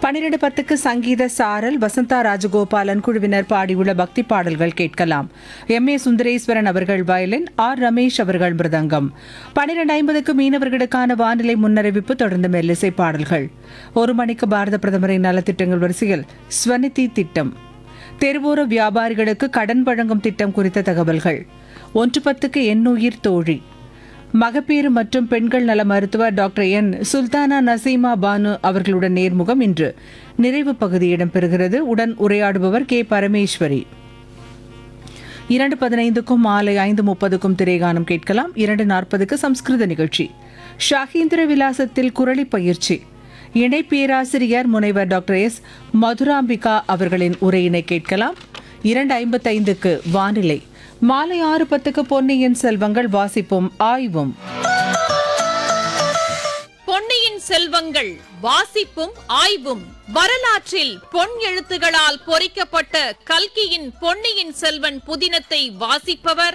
பன்னிரண்டு பத்துக்கு சங்கீத சாரல் வசந்தா ராஜகோபாலன் குழுவினர் பாடியுள்ள பக்தி பாடல்கள் கேட்கலாம் எம் ஏ சுந்தரேஸ்வரன் அவர்கள் வயலின் ஆர் ரமேஷ் அவர்கள் மிருதங்கம் பன்னிரண்டு ஐம்பதுக்கு மீனவர்களுக்கான வானிலை முன்னறிவிப்பு தொடர்ந்து மெல்லிசை பாடல்கள் ஒரு மணிக்கு பாரத பிரதமரின் நலத்திட்டங்கள் வரிசையில் ஸ்வனிதி திட்டம் தெருவோர வியாபாரிகளுக்கு கடன் வழங்கும் திட்டம் குறித்த தகவல்கள் ஒன்று பத்துக்கு எண்ணுயிர் தோழி மகப்பேறு மற்றும் பெண்கள் நல மருத்துவர் டாக்டர் என் சுல்தானா நசீமா பானு அவர்களுடன் நேர்முகம் இன்று நிறைவு பகுதி இடம்பெறுகிறது உடன் உரையாடுபவர் கே பரமேஸ்வரி இரண்டு பதினைந்துக்கும் மாலை ஐந்து முப்பதுக்கும் திரைகானம் கேட்கலாம் இரண்டு நாற்பதுக்கு சம்ஸ்கிருத நிகழ்ச்சி ஷாகீந்திர விலாசத்தில் குரலி பயிற்சி இணை பேராசிரியர் முனைவர் டாக்டர் எஸ் மதுராம்பிகா அவர்களின் உரையினை கேட்கலாம் இரண்டு ஐம்பத்தைந்துக்கு வானிலை மாலை ஆறு பத்துக்கு பொன்னியின் செல்வங்கள் வாசிப்பும் ஆய்வும் பொன்னியின் செல்வங்கள் வாசிப்பும் ஆய்வும் வரலாற்றில் பொன் எழுத்துகளால் பொறிக்கப்பட்ட கல்கியின் பொன்னியின் செல்வன் புதினத்தை வாசிப்பவர்